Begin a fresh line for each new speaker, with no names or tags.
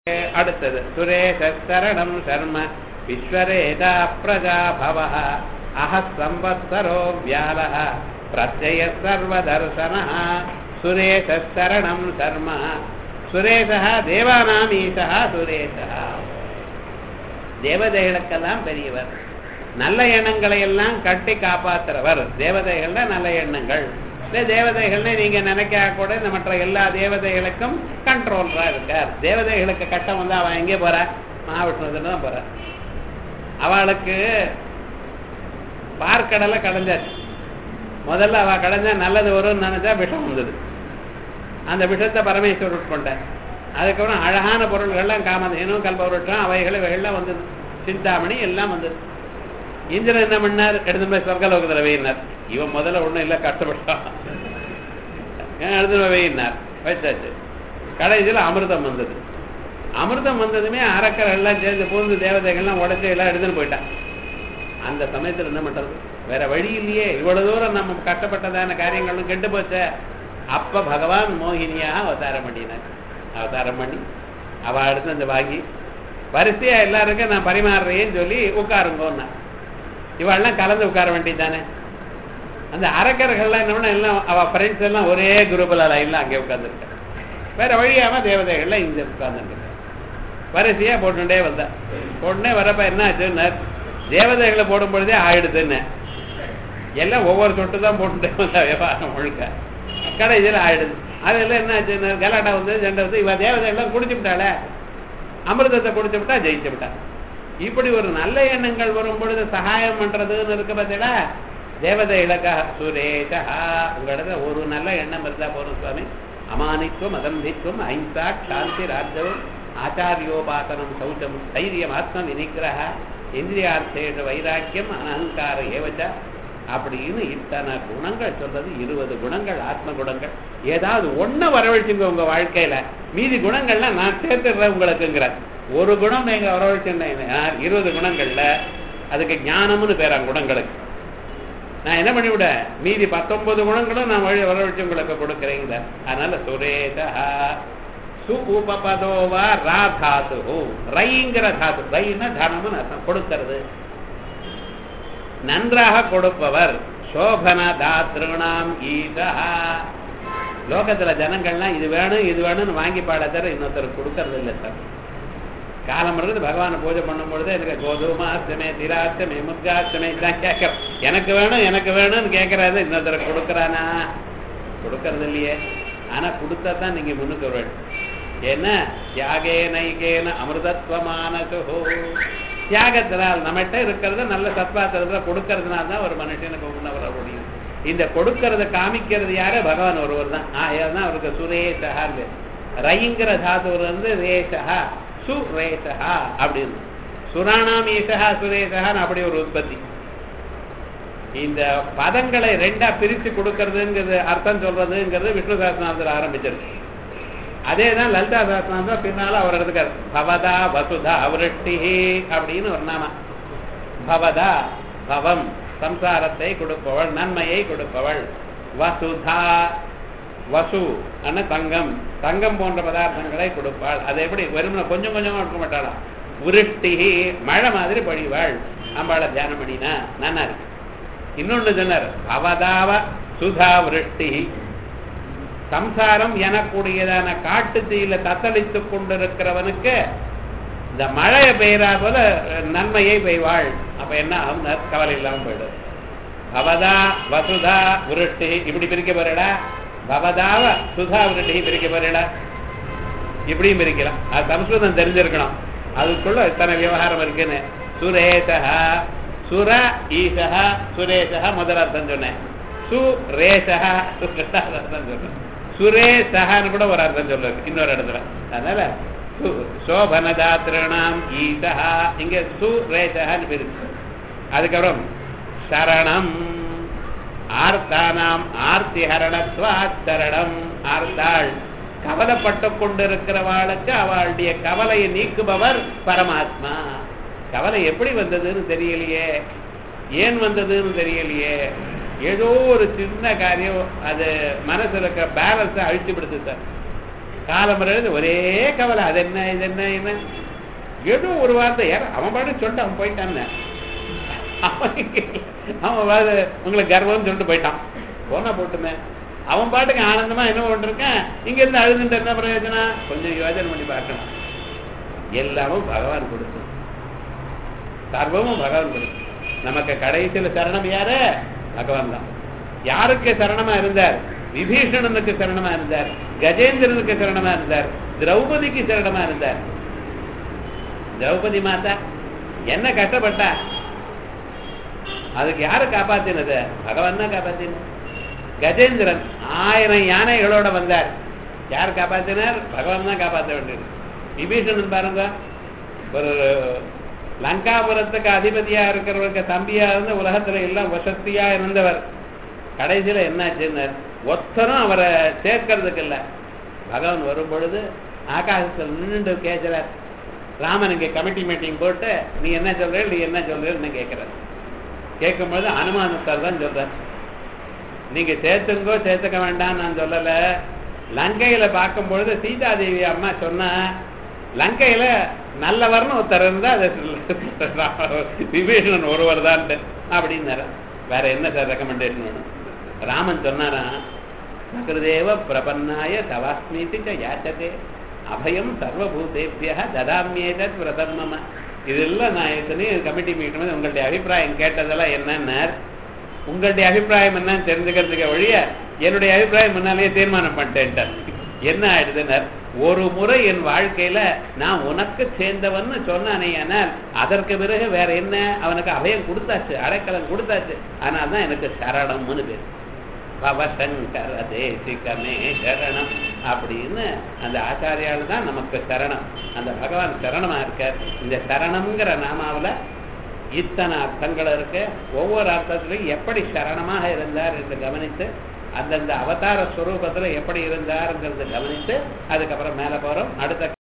அடுத்தது சுரேஷ சரணம் சர்ம விஸ்வரேதா பிரஜா பவ அஹ சம்பத்சரோ வியால பிரத்யய சர்வதர்சன சுரேஷ சரணம் சர்ம சுரேஷா தேவானாம் ஈசா சுரேஷா தேவதைகளுக்கெல்லாம் பெரியவர் நல்ல எண்ணங்களை எல்லாம் கட்டி காப்பாத்துறவர் தேவதைகள்ல நல்ல எண்ணங்கள் இந்த தேவதைகள்னு நீங்க நினைக்க கூட இந்த மற்ற எல்லா தேவதைகளுக்கும் கண்ட்ரோலரா இருக்கார் தேவதைகளுக்கு கட்டம் வந்து அவன் எங்கே போறா மகாவிஷ்ணுதுன்னு தான் போற அவளுக்கு பார்க்கடலை கடைஞ்சாச்சு முதல்ல அவ கடைஞ்சா நல்லது வரும்னு நினைச்சா விஷம் வந்தது அந்த விஷத்தை பரமேஸ்வரர் உட்கொண்டார் அதுக்கப்புறம் அழகான பொருள்கள்லாம் காமதேனும் கல்பவருட்டம் அவைகள் இவைகள்லாம் வந்தது சிந்தாமணி எல்லாம் வந்தது இந்திரன் என்ன பண்ணார் எடுத்து போய் சொர்க்கலோகத்தில் வையினார் இவன் முதல்ல ஒன்றும் இல்லை கஷ்டப்பட்டான் எடுத்து போய் வையினார் வச்சாச்சு கடைசியில் அமிர்தம் வந்தது அமிர்தம் வந்ததுமே அரக்கர் எல்லாம் சேர்ந்து பூந்து தேவதைகள்லாம் உடச்சி எல்லாம் எடுத்துன்னு போயிட்டான் அந்த சமயத்தில் என்ன பண்றது வேற வழி இல்லையே இவ்வளவு தூரம் நம்ம கஷ்டப்பட்டதான காரியங்களும் கெட்டு போச்ச அப்ப பகவான் மோகினியாக அவதாரம் பண்ணினார் அவதாரம் பண்ணி அவ அடுத்து அந்த வாங்கி வரிசையா எல்லாருக்கும் நான் பரிமாறுறேன்னு சொல்லி உட்காருங்கோன்னா இவெல்லாம் கலந்து உட்கார வேண்டியது தானே அந்த அரக்கர்கள்லாம் என்ன பண்ண எல்லாம் அவ ஃப்ரெண்ட்ஸ் எல்லாம் ஒரே குரூப்பில் லைன்ல அங்கே உட்காந்துருக்க வேற வழியாம தேவதைகள்லாம் இங்க உட்கார்ந்துருக்க வரிசையா போட்டுட்டே வந்தா உடனே வரப்ப என்ன ஆச்சுன்னா தேவதைகளை போடும் பொழுதே ஆயிடுதுன்னு எல்லாம் ஒவ்வொரு சொட்டு தான் போட்டுட்டே வந்தா விவகாரம் முழுக்க கடைசியில் ஆயிடுது அதெல்லாம் என்ன ஆச்சுன்னா கலாட்டா வந்து சண்டை வந்து இவ தேவதைகள்லாம் குடிச்சு விட்டாளே அமிர்தத்தை குடிச்சு விட்டா ஜெயிச்சு விட்டா இப்படி ஒரு நல்ல எண்ணங்கள் வரும் பொழுது சகாயம் பண்றதுன்னு இருக்க பார்த்தீங்களா தேவதை இலக்கா சுரேஷா உங்களிடத்துல ஒரு நல்ல எண்ணம் இருந்தா போதும் சுவாமி அமானித்துவம் அதம்பித்துவம் அஹிம்சா சாந்தி ராஜ்யம் ஆச்சாரியோபாசனம் சௌச்சம் தைரியம் ஆத்ம வினிகிரக இந்திரியார்த்தேஷ வைராக்கியம் அனங்கார ஏவச்ச அப்படின்னு இத்தனை குணங்கள் சொல்றது இருபது குணங்கள் ஆத்ம குணங்கள் ஏதாவது ஒண்ணு வரவழைச்சுங்க உங்க வாழ்க்கையில மீதி குணங்கள்லாம் நான் சேர்த்துடுறேன் உங்களுக்குங்கிற ஒரு குணம் நீங்க வரவழைச்சுட்டேன் இருபது குணங்கள்ல அதுக்கு ஞானம்னு பேராங்க குணங்களுக்கு நான் என்ன பண்ணிவிட்டேன் மீதி பத்தொன்பது குணங்களும் நான் வழி வரவழைச்சு உங்களுக்கு கொடுக்குறேங்க அதனால சுரேதா சு உபபதோவா ரா தாத்து ரைங்கிற தாத்து ரைன்னா தனம்னு அர்த்தம் கொடுக்கிறது நன்றாக கொடுப்பவர் சோபன தாத்ருணாம் ஈசா லோகத்துல ஜனங்கள்லாம் இது வேணும் இது வேணும்னு வாங்கி பாட தர இன்னொருத்தர் கொடுக்கறது இல்லை சார் காலம் இருக்குது பகவானை பூஜை பண்ணும் பொழுது எனக்கு கோதுமாஷ்டமே திராட்சமே முத்காஷ்டமே தான் கேட்கற எனக்கு வேணும் எனக்கு வேணும்னு கேட்கறாரு இன்னொருத்தர் கொடுக்கறானா கொடுக்கறது இல்லையே ஆனா கொடுத்தா தான் நீங்க முன்னுக்கு வேண்டும் என்ன தியாகே நைகேன அமிர்தத்வமானசோ தியாகத்தினால் நம்மகிட்ட இருக்கிறத நல்ல சத்வாத்திரத்துல கொடுக்கறதுனால தான் ஒரு மனுஷனுக்கு முன்ன வர முடியும் இந்த கொடுக்கறத காமிக்கிறது யாரு பகவான் ஒருவர் தான் ஆயால் தான் அவருக்கு சுரேஷா ரைங்கிற தாத்து வந்து ரேஷா சுரேஷா அப்படின்னு சுராணாம் ஈசா சுரேஷான்னு அப்படி ஒரு உற்பத்தி இந்த பதங்களை ரெண்டா பிரித்து கொடுக்கறதுங்கிறது அர்த்தம் சொல்றதுங்கிறது விஷ்ணு சாஸ்திரநாதர் ஆரம்பிச்சிருக்கு அதே தான் லலிதா சாஸ்திரம் பின்னால அவர் எடுத்துக்கார் பவதா வசுதா விருஷ்டி அப்படின்னு ஒரு நாம பவதா பவம் சம்சாரத்தை கொடுப்பவள் நன்மையை கொடுப்பவள் வசுதா வசு அண்ணா தங்கம் தங்கம் போன்ற பதார்த்தங்களை கொடுப்பாள் அது எப்படி வெறும் கொஞ்சம் கொஞ்சமா இருக்க மாட்டாளா விருஷ்டி மழை மாதிரி பொழிவாள் அம்பாளை தியானம் பண்ணினா நன்னா இருக்கு இன்னொன்னு சொன்னார் அவதாவ சுதா விருஷ்டி சம்சாரம் எனக்கூடியதான காட்டு தீயில தத்தளித்துக் கொண்டிருக்கிறவனுக்கு இந்த மழையை பெய்யறா போல நன்மையை பெய்வாள் அப்ப என்ன ஆகும் கவலை இல்லாம போயிடும் பவதா வசுதா விருஷ்டி இப்படி பிரிக்க போறடா பவதாவ சுதா விருஷ்டி பிரிக்க போறடா இப்படியும் பிரிக்கலாம் அது சம்ஸ்கிருதம் தெரிஞ்சிருக்கணும் அதுக்குள்ள இத்தனை விவகாரம் இருக்குன்னு சுரேஷா சுர ஈசா சுரேஷா முதல் அர்த்தம் சொன்னேன் சுரேஷா அர்த்தம் சொன்னேன் சுரேஷான்னு கூட ஒரு அர்த்தம் சொல்றது இன்னொரு இடத்துல அதனால சோபனதாத்திரணாம் ஈசா இங்க சுரேஷான்னு பிரிச்சு அதுக்கப்புறம் சரணம் ஆர்த்தானாம் ஆர்த்தி ஹரணத்வாச்சரணம் ஆர்த்தாள் கவலைப்பட்டு கொண்டிருக்கிறவாளுக்கு அவளுடைய கவலையை நீக்குபவர் பரமாத்மா கவலை எப்படி வந்ததுன்னு தெரியலையே ஏன் வந்ததுன்னு தெரியலையே ஏதோ ஒரு சின்ன காரியம் அது மனசுல இருக்கிற பேலன்ஸை அழிச்சு விடுது சார் காலம்புறது ஒரே கவலை அது என்ன இது என்ன என்ன ஏதோ ஒரு வார்த்தை யார் அவன் பாட்டு சொல்லிட்டு அவன் போயிட்டான் அவன் அவன் வாது உங்களுக்கு கர்வம்னு சொல்லிட்டு போயிட்டான் போனா போட்டுமே அவன் பாட்டுக்கு ஆனந்தமா என்ன பண்ணிருக்கான் இங்க இருந்து அழுதுட்டு என்ன பிரயோஜனம் கொஞ்சம் யோஜனை பண்ணி பார்க்கணும் எல்லாமும் பகவான் கொடுக்கும் சர்வமும் பகவான் கொடுக்கும் நமக்கு கடைசியில சரணம் யாரு பகவான் தான் யாருக்கு சரணமா இருந்தார் விபீஷணனுக்கு சரணமா இருந்தார் கஜேந்திரனுக்கு சரணமா இருந்தார் திரௌபதிக்கு சரணமா இருந்தார் திரௌபதி மாதா என்ன கஷ்டப்பட்டா அதுக்கு யாரு காப்பாத்தினது பகவான் தான் காப்பாத்தினார் கஜேந்திரன் ஆயிரம் யானைகளோட வந்தார் யார் காப்பாத்தினார் பகவான் தான் காப்பாற்ற வேண்டியது விபீஷணன் பாருங்க ஒரு லங்காபுரத்துக்கு அதிபதியா இருக்கிறவருக்கு தம்பியா இருந்து உலகத்துல எல்லாம் வசதியா இருந்தவர் கடைசியில என்னாச்சுன்னு ஒத்தரும் அவரை சேர்க்கறதுக்கு இல்ல பகவான் வரும் பொழுது ஆகாசத்தில் நின்று கேட்கிறார் ராமன் இங்க கமிட்டி மீட்டிங் போட்டு நீ என்ன சொல்ற நீ என்ன சொல்றன்னு கேட்கிறார் கேட்கும்போது அனுமானத்தார் தான் சொல்றார் நீங்க சேர்த்துங்கோ சேர்த்துக்க வேண்டாம் நான் சொல்லல லங்கையில பார்க்கும் பொழுது சீதாதேவி அம்மா சொன்னா லங்கையில நல்லவர்னு ஒருத்தர் இருந்தா அது விபீஷணன் ஒருவர் தான் அப்படின்னாரு வேற என்ன சார் ரெக்கமெண்டேஷன் வேணும் ராமன் சொன்னாரா சகிருதேவ பிரபன்னாய தவாஸ்மீதி ச யாச்சதே அபயம் சர்வபூதேபிய ததாமியேதத் விரதம் மம இதெல்லாம் நான் எத்தனையும் கமிட்டி மீட்டும் உங்களுடைய அபிப்பிராயம் கேட்டதெல்லாம் என்னன்னார் உங்களுடைய அபிப்பிராயம் என்னன்னு தெரிஞ்சுக்கிறதுக்கு வழிய என்னுடைய அபிப்பிராயம் முன்னாலேயே தீர்மானம் பண்ணிட்டேன் என்ன ஆயிடுதுனர் ஒரு முறை என் வாழ்க்கையில நான் உனக்கு சேர்ந்தவன்னு சொன்னானேயானால் அதற்கு பிறகு வேற என்ன அவனுக்கு அபயம் கொடுத்தாச்சு அடைக்கலம் கொடுத்தாச்சு ஆனால் தான் எனக்கு சரணம்னு பேர் பவசங்கர தேசிகமே சரணம் அப்படின்னு அந்த ஆச்சாரியால் தான் நமக்கு சரணம் அந்த பகவான் சரணமா இருக்கார் இந்த சரணம்ங்கிற நாமாவில் இத்தனை அர்த்தங்கள் இருக்கு ஒவ்வொரு அர்த்தத்திலையும் எப்படி சரணமாக இருந்தார் என்று கவனித்து அந்தந்த அவதார ஸ்வரூபத்தில் எப்படி இருந்தாருங்கிறத கவனித்து அதுக்கப்புறம் மேலே போகிறோம் அடுத்த